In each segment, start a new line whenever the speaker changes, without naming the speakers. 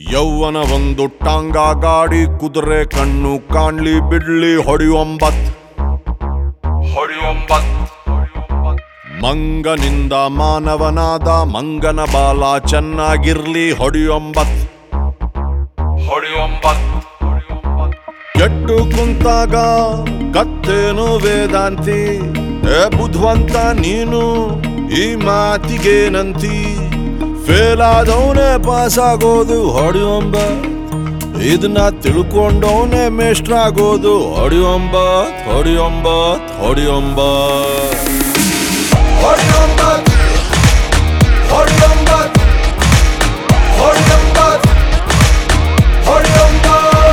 ಯೌವನ ಒಂದು ಟಾಂಗ ಗಾಡಿ ಕುದುರೆ ಕಣ್ಣು ಕಾಣ್ಲಿ ಬಿಡ್ಲಿ ಹೊಡೆಯೊಂಬತ್ ಹೊಡೆಯೊಂಬತ್ ಮಂಗನಿಂದ ಮಾನವನಾದ ಮಂಗನ ಬಾಲ ಚೆನ್ನಾಗಿರ್ಲಿ ಹೊಡೆಯೊಂಬತ್ ಹೊಡೆಯೊಂಬತ್ ಕೆಟ್ಟು ಕುಂತಾಗ ಕತ್ತೇನು ವೇದಾಂತಿ ಏ ಬುದ್ಧವಂತ ನೀನು ಈ ಮಾತಿಗೇನಂತಿ ಫೇಲ್ ಆದವನೇ ಪಾಸ್ ಆಗೋದು ಹೊಡೆಯೊಂಬ ಇದನ್ನ ತಿಳ್ಕೊಂಡವನೇ ಮೇಷ್ಟ್ರಾಗೋದು ಹೊಡೆಯೊಂಬತ್ ಹೊಡೆಯೊಂಬತ್ ಹೊಡೆಯೊಂಬತ್ ಹೊಡೆಯೊಂಬತ್ ಹೊಡೆಯೊಂಬತ್ ಹೊಡೆಯೊಂಬತ್ ಹೊಡೆಯೊಂಬತ್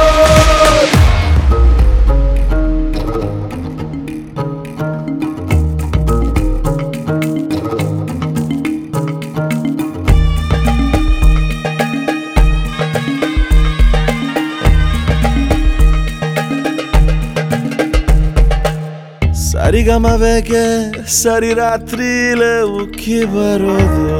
ಸರಿಗಮಬೇಕೆ ಸರಿ ರಾತ್ರಿಲೇ ಉಕ್ಕಿ ಬರೋದು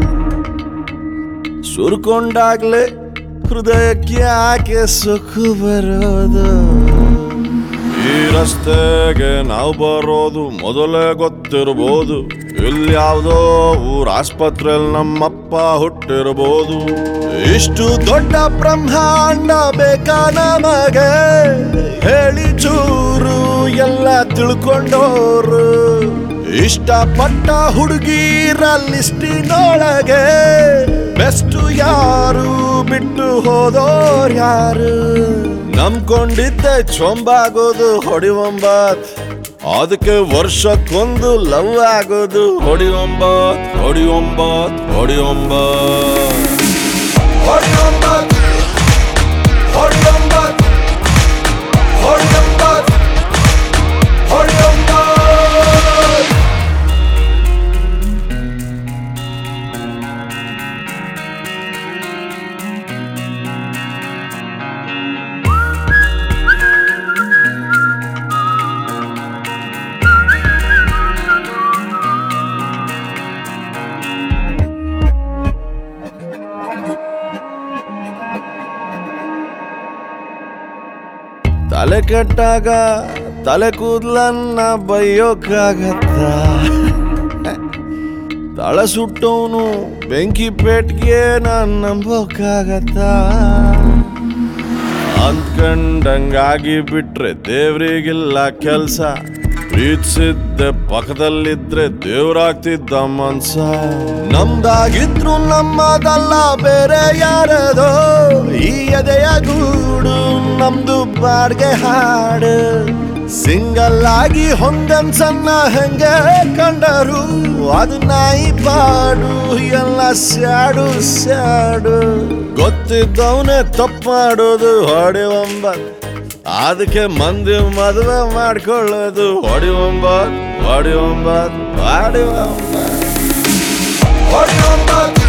ಸುರ್ಕೊಂಡಾಗ್ಲೇ ಹೃದಯಕ್ಕೆ ಯಾಕೆ ಸುಖ ಬರೋದು ಈ ರಸ್ತೆಗೆ ನಾವು ಬರೋದು ಮೊದಲೇ ಗೊತ್ತಿರ್ಬೋದು ಇಲ್ಲಿ ಯಾವ್ದೋ ಊರ ಆಸ್ಪತ್ರೆಯಲ್ಲಿ ನಮ್ಮಪ್ಪ ಹುಟ್ಟಿರ್ಬೋದು ಇಷ್ಟು ದೊಡ್ಡ ಬ್ರಹ್ಮಾಂಡ ಬೇಕಾ ನಮಗೆ ಹೇಳಿ ಚೂರು ಎಲ್ಲ ತಿಳ್ಕೊಂಡೋರು ಇಷ್ಟಪಟ್ಟ ಹುಡುಗಿರ ಲಿಸ್ಟಿನೊಳಗೆ ಬೆಸ್ಟ್ ಯಾರು ಬಿಟ್ಟು ಹೋದೋರ್ ಯಾರು ನಂಬ್ಕೊಂಡಿದ್ದೆ ಚೊಂಬಾಗೋದು ಹೊಡಿವಂಬತ್ ಅದಕ್ಕೆ ವರ್ಷಕ್ಕೊಂದು ಲವ್ ಆಗೋದು ಹೊಡಿವಂಬತ್ ಹೊಡಿವಂಬತ್ ಹೊಡಿವಂಬತ್ ಹೊಡಿವಂಬತ್ ಹೊಡಿವಂಬತ್ ಹೊಡಿವಂಬತ್ ಹೊಡಿವಂಬತ್ ತಲೆ ಕೆಟ್ಟಾಗ ತಲೆ ಕೂದ್ಲನ್ನ ಬೈಯೋಕ್ಕಾಗತ್ತ ತಳ ಸುಟ್ಟವನು ಬೆಂಕಿ ಪೇಟ್ಗೆ ನಾನ್ ನಂಬೋಕ್ಕಾಗತ್ತ ಅಂದ್ಕಂಡಂಗಾಗಿ ಬಿಟ್ರೆ ದೇವ್ರಿಗಿಲ್ಲ ಕೆಲ್ಸ ಪ್ರೀತಿಸಿದ್ದೆ ಪಕ್ಕದಲ್ಲಿದ್ರೆ ದೇವ್ರಾಗ್ತಿದ್ದ ಮನ್ಸ ನಮ್ದಾಗಿದ್ರು ನಮ್ಮದಲ್ಲ ಬೇರೆ ಯಾರದೋ ಈ ಎದೆಯ ಗೂಡು ನಮ್ದು ಬಾಡ್ಗೆ ಹಾಡು ಸಿಂಗಲ್ ಆಗಿ ಹೊಂಗನ್ಸನ್ನ ಹೆಂಗೆ ಕಂಡರು ಅದು ನಾಯಿ ಪಾಡು ಎಲ್ಲ ಸ್ಯಾಡು ಸ್ಯಾಡು ಗೊತ್ತಿದ್ದವನೇ ತಪ್ಪು ಮಾಡೋದು ಹೊಡೆವಂಬತ್ ಅದಕ್ಕೆ ಮಂದಿ ಮದುವೆ ಮಾಡ್ಕೊಳ್ಳೋದು ಹೊಡಿವಂಬತ್ ಹೊಡಿವಂಬತ್ ಹೊಡಿವಂಬತ್ ಹೊಡಿವಂಬತ್